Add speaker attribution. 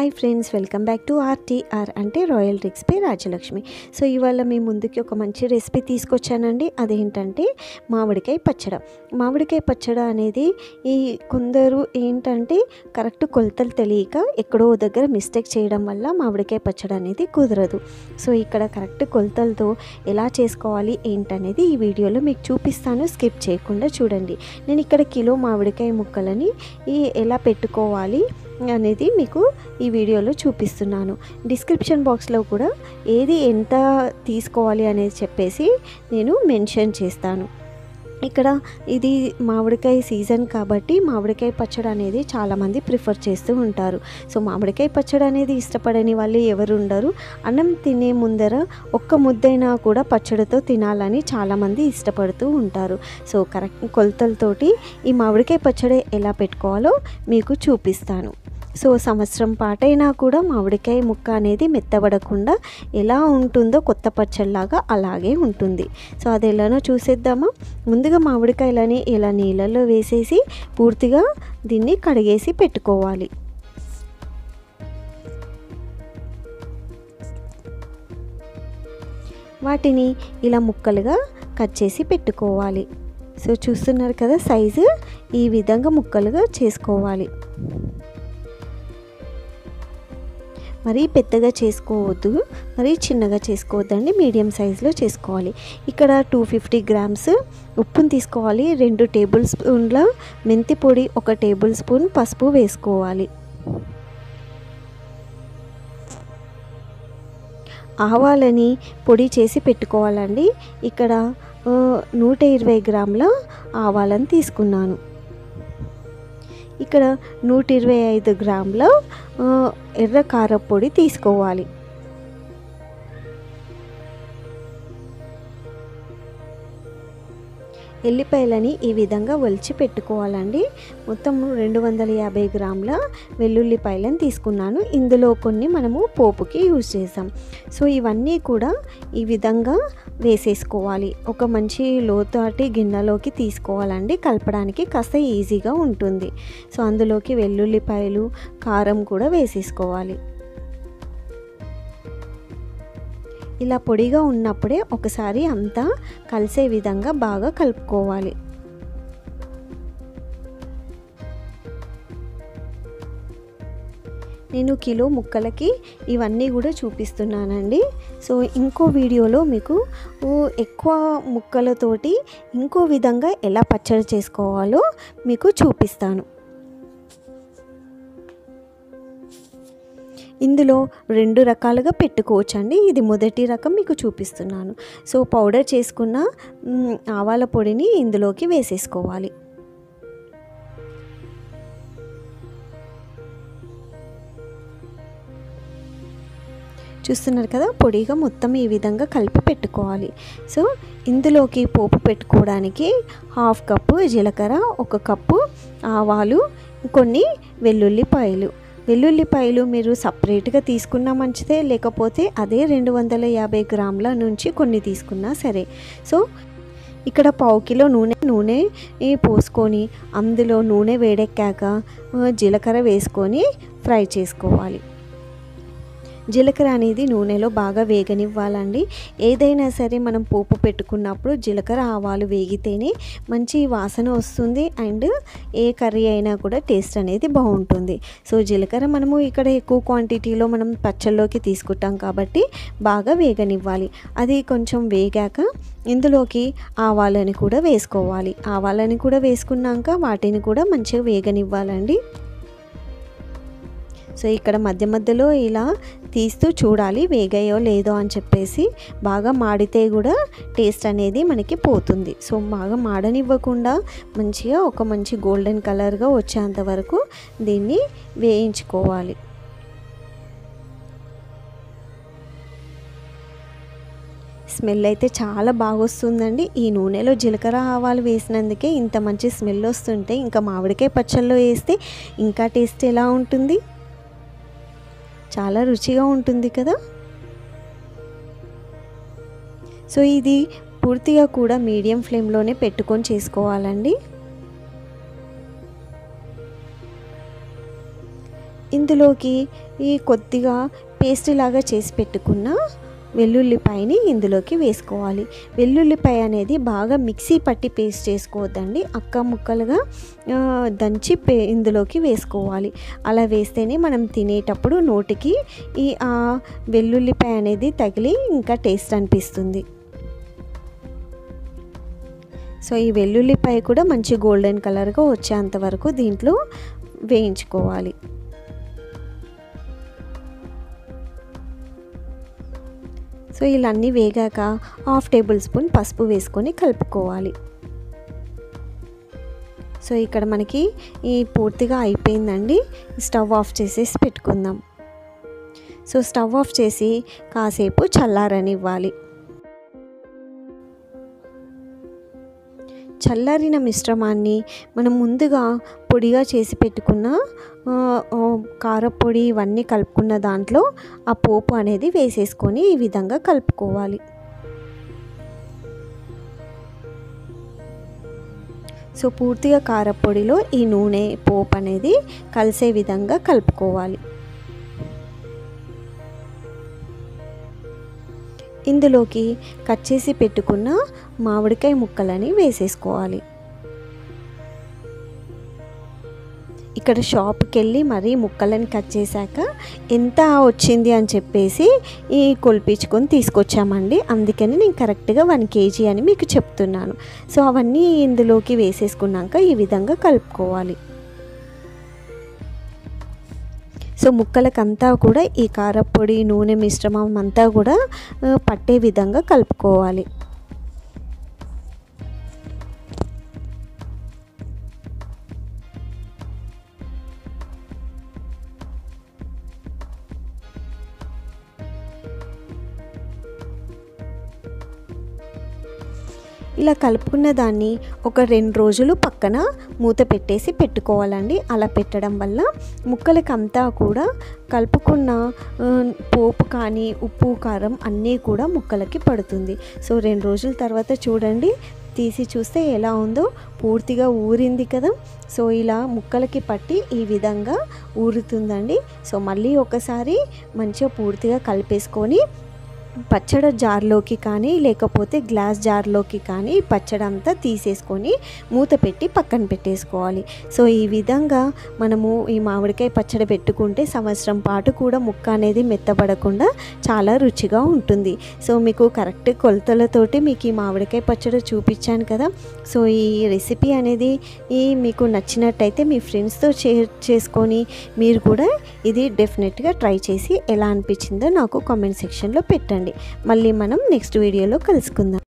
Speaker 1: hi friends welcome back to RTR అంటే royal రిక్స్ పై రాజలక్ష్మి సో ఇవాళ మీ ముందుకి ఒక మంచి రెసిపీ తీసుకొచ్చానండి అదేంటంటే మామిడికాయ పచ్చడ మామిడికాయ పచ్చడ అనేది ఈ కొందరు ఏంటంటే కరెక్ట్ కొలతలు తెలియక ఎక్కడో దగ్గర మిస్టేక్ చేయడం వల్ల మామిడికాయ పచ్చడ అనేది కుదరదు సో ఇక్కడ కరెక్ట్ కొలతలతో ఎలా చేసుకోవాలి ఏంటనేది ఈ వీడియోలో మీకు చూపిస్తాను స్కిప్ చేయకుండా చూడండి నేను ఇక్కడ కిలో మామిడికాయ ముక్కలని ఈ ఎలా పెట్టుకోవాలి అనేది మీకు ఈ వీడియోలో చూపిస్తున్నాను డిస్క్రిప్షన్ బాక్స్లో కూడా ఏది ఎంత తీసుకోవాలి అనేది చెప్పేసి నేను మెన్షన్ చేస్తాను ఇక్కడ ఇది మామిడికాయ సీజన్ కాబట్టి మామిడికాయ పచ్చడి అనేది చాలామంది ప్రిఫర్ చేస్తూ ఉంటారు సో మామిడికాయ పచ్చడి అనేది ఇష్టపడని వాళ్ళు ఎవరు ఉండరు అన్నం తినే ముందర ఒక్క ముద్దైనా కూడా పచ్చడితో తినాలని చాలామంది ఇష్టపడుతూ ఉంటారు సో కరెక్ట్ కొలతలతోటి ఈ మామిడికాయ పచ్చడి ఎలా పెట్టుకోవాలో మీకు చూపిస్తాను సో సంవత్సరం పాటైనా కూడా మామిడికాయ ముక్క అనేది మెత్తబడకుండా ఎలా ఉంటుందో కొత్త పచ్చడిలాగా అలాగే ఉంటుంది సో అది ఎలానో చూసేద్దామా ముందుగా మామిడికాయలని ఇలా నీళ్ళల్లో వేసేసి పూర్తిగా దీన్ని కడిగేసి పెట్టుకోవాలి వాటిని ఇలా ముక్కలుగా కట్ చేసి పెట్టుకోవాలి సో చూస్తున్నారు కదా సైజు ఈ విధంగా ముక్కలుగా చేసుకోవాలి మరీ పెద్దగా చేసుకోవద్దు మరీ చిన్నగా చేసుకోవద్దండి మీడియం సైజులో చేసుకోవాలి ఇక్కడ టూ ఫిఫ్టీ గ్రామ్స్ ఉప్పును తీసుకోవాలి రెండు టేబుల్ స్పూన్ల మెంతి పొడి ఒక టేబుల్ స్పూన్ పసుపు వేసుకోవాలి ఆవాలని పొడి చేసి పెట్టుకోవాలండి ఇక్కడ నూట ఇరవై గ్రాముల ఆవాలను తీసుకున్నాను ఇక్కడ నూట ఇరవై ఐదు గ్రాముల ఎర్ర కారపొడి తీసుకోవాలి ఎల్లిపాయలని ఈ విధంగా ఒలిచి పెట్టుకోవాలండి మొత్తం రెండు వందల యాభై గ్రాముల వెల్లుల్లిపాయలను తీసుకున్నాను ఇందులో కొన్ని మనము పోపుకి యూజ్ చేసాం సో ఇవన్నీ కూడా ఈ విధంగా వేసేసుకోవాలి ఒక మంచి లోతాటి గిన్నెలోకి తీసుకోవాలండి కలపడానికి కాస్త ఈజీగా ఉంటుంది సో అందులోకి వెల్లుల్లిపాయలు కారం కూడా వేసేసుకోవాలి ఇలా పొడిగా ఉన్నప్పుడే ఒకసారి అంతా కలిసే విధంగా బాగా కలుపుకోవాలి నేను కిలో ముక్కలకి ఇవన్నీ కూడా చూపిస్తున్నానండి సో ఇంకో వీడియోలో మీకు ఎక్కువ ముక్కలతోటి ఇంకో విధంగా ఎలా పచ్చడి చేసుకోవాలో మీకు చూపిస్తాను ఇందులో రెండు రకాలుగా పెట్టుకోవచ్చండి ఇది మొదటి రకం మీకు చూపిస్తున్నాను సో పౌడర్ చేసుకున్న ఆవాల పొడిని ఇందులోకి వేసేసుకోవాలి చూస్తున్నారు కదా పొడిగా మొత్తం ఈ విధంగా కలిపి పెట్టుకోవాలి సో ఇందులోకి పోపు పెట్టుకోవడానికి హాఫ్ కప్పు జీలకర్ర ఒక కప్పు ఆవాలు కొన్ని వెల్లుల్లిపాయలు వెల్లుల్లిపాయలు మీరు సపరేట్గా తీసుకున్నా మంచిదే లేకపోతే అదే రెండు వందల యాభై గ్రాముల నుంచి కొన్ని తీసుకున్నా సరే సో ఇక్కడ పావు కిలో నూనె నూనె పోసుకొని అందులో నూనె వేడెక్కాక జీలకర్ర వేసుకొని ఫ్రై చేసుకోవాలి జీలకర్ర అనేది నూనెలో బాగా వేగనివ్వాలండి ఏదైనా సరే మనం పోపు పెట్టుకున్నప్పుడు జీలకర్ర ఆవాలు వేగితేనే మంచి వాసన వస్తుంది అండ్ ఏ కర్రీ అయినా కూడా టేస్ట్ అనేది బాగుంటుంది సో జీలకర్ర మనము ఇక్కడ ఎక్కువ క్వాంటిటీలో మనం పచ్చళ్ళలోకి తీసుకుంటాం కాబట్టి బాగా వేగనివ్వాలి అది కొంచెం వేగాక ఇందులోకి ఆవాలని కూడా వేసుకోవాలి ఆవాలని కూడా వేసుకున్నాక వాటిని కూడా మంచిగా వేగనివ్వాలండి సో ఇక్కడ మధ్య మధ్యలో ఇలా తీస్తూ చూడాలి వేగాయో లేదో అని చెప్పేసి బాగా మాడితే కూడా టేస్ట్ అనేది మనకి పోతుంది సో బాగా మాడనివ్వకుండా మంచిగా ఒక మంచి గోల్డెన్ కలర్గా వచ్చేంత వరకు దీన్ని వేయించుకోవాలి స్మెల్ అయితే చాలా బాగా వస్తుందండి ఈ నూనెలో జీలకర్ర ఆవాలు వేసినందుకే ఇంత మంచి స్మెల్ వస్తుంటే ఇంకా మామిడికాయ పచ్చళ్ళలో వేస్తే ఇంకా టేస్ట్ ఎలా ఉంటుంది చాలా రుచిగా ఉంటుంది కదా సో ఇది పూర్తిగా కూడా మీడియం ఫ్లేమ్లోనే పెట్టుకొని చేసుకోవాలండి ఇందులోకి ఈ కొద్దిగా పేస్ట్ లాగా చేసి పెట్టుకున్న వెల్లుల్లిపాయని ఇందులోకి వేసుకోవాలి వెల్లుల్లిపాయ అనేది బాగా మిక్సీ పట్టి పేస్ట్ చేసుకోవద్దండి అక్క ముక్కలుగా ఆ, దంచి పే ఇందులోకి వేసుకోవాలి అలా వేస్తేనే మనం తినేటప్పుడు నోటికి ఈ ఆ వెల్లుల్లిపాయ అనేది తగిలి ఇంకా టేస్ట్ అనిపిస్తుంది సో ఈ వెల్లుల్లిపాయ కూడా మంచి గోల్డెన్ కలర్గా వచ్చేంత వరకు దీంట్లో వేయించుకోవాలి సో ఇలా అన్నీ వేగాక హాఫ్ టేబుల్ స్పూన్ పసుపు వేసుకొని కలుపుకోవాలి సో ఇక్కడ మనకి ఈ పూర్తిగా అయిపోయిందండి స్టవ్ ఆఫ్ చేసేసి పెట్టుకుందాం సో స్టవ్ ఆఫ్ చేసి కాసేపు చల్లారనివ్వాలి చల్లారిన మిశ్రమాన్ని మనం ముందుగా పొడిగా చేసి పెట్టుకున్న ఆ, ఆ, కారపొడి ఇవన్నీ కలుపుకున్న దాంట్లో ఆ పోపు అనేది వేసేసుకొని ఈ విధంగా కలుపుకోవాలి సో పూర్తిగా కారపొడిలో ఈ నూనె పోపు అనేది కలిసే విధంగా కలుపుకోవాలి ఇందులోకి కట్ చేసి పెట్టుకున్న మామిడికాయ ముక్కలని వేసేసుకోవాలి ఇక్కడ షాప్కి వెళ్ళి మరీ ముక్కలని కట్ చేశాక ఎంత వచ్చింది అని చెప్పేసి ఈ కొలిపించుకొని తీసుకొచ్చామండి అందుకని నేను కరెక్ట్గా వన్ కేజీ అని మీకు చెప్తున్నాను సో అవన్నీ ఇందులోకి వేసేసుకున్నాక ఈ విధంగా కలుపుకోవాలి సో ముక్కలకంతా కూడా ఈ కారపొడి నూనె మిశ్రమం అంతా కూడా ఆ, పట్టే విధంగా కలుపుకోవాలి ఇలా కలుపుకున్న దాన్ని ఒక రెండు రోజులు పక్కన మూత పెట్టేసి పెట్టుకోవాలండి అలా పెట్టడం వల్ల ముక్కలకంతా కూడా కలుపుకున్న ఆ, పోపు కానీ ఉప్పు కారం అన్నీ కూడా ముక్కలకి పడుతుంది సో రెండు రోజుల తర్వాత చూడండి తీసి చూస్తే ఎలా ఉందో పూర్తిగా ఊరింది కదా సో ఇలా ముక్కలకి పట్టి ఈ విధంగా ఊరుతుందండి సో మళ్ళీ ఒకసారి మంచిగా పూర్తిగా కలిపేసుకొని పచ్చడి జార్లోకి కానీ లేకపోతే గ్లాస్ జార్లోకి కానీ పచ్చడి అంతా తీసేసుకొని మూత పెట్టి పక్కన పెట్టేసుకోవాలి సో ఈ విధంగా మనము ఈ మామిడికాయ పచ్చడి పెట్టుకుంటే సంవత్సరం పాటు కూడా ముక్క అనేది మెత్తబడకుండా చాలా రుచిగా ఉంటుంది సో మీకు కరెక్ట్ కొలతలతోటి మీకు ఈ మామిడికాయ పచ్చడి చూపించాను కదా సో ఈ రెసిపీ అనేది ఈ మీకు నచ్చినట్టయితే మీ ఫ్రెండ్స్తో షేర్ చేసుకొని మీరు కూడా ఇది డెఫినెట్గా ట్రై చేసి ఎలా అనిపించిందో నాకు కామెంట్ సెక్షన్లో పెట్టండి మళ్ళీ మనం నెక్స్ట్ వీడియోలో కలుసుకుందాం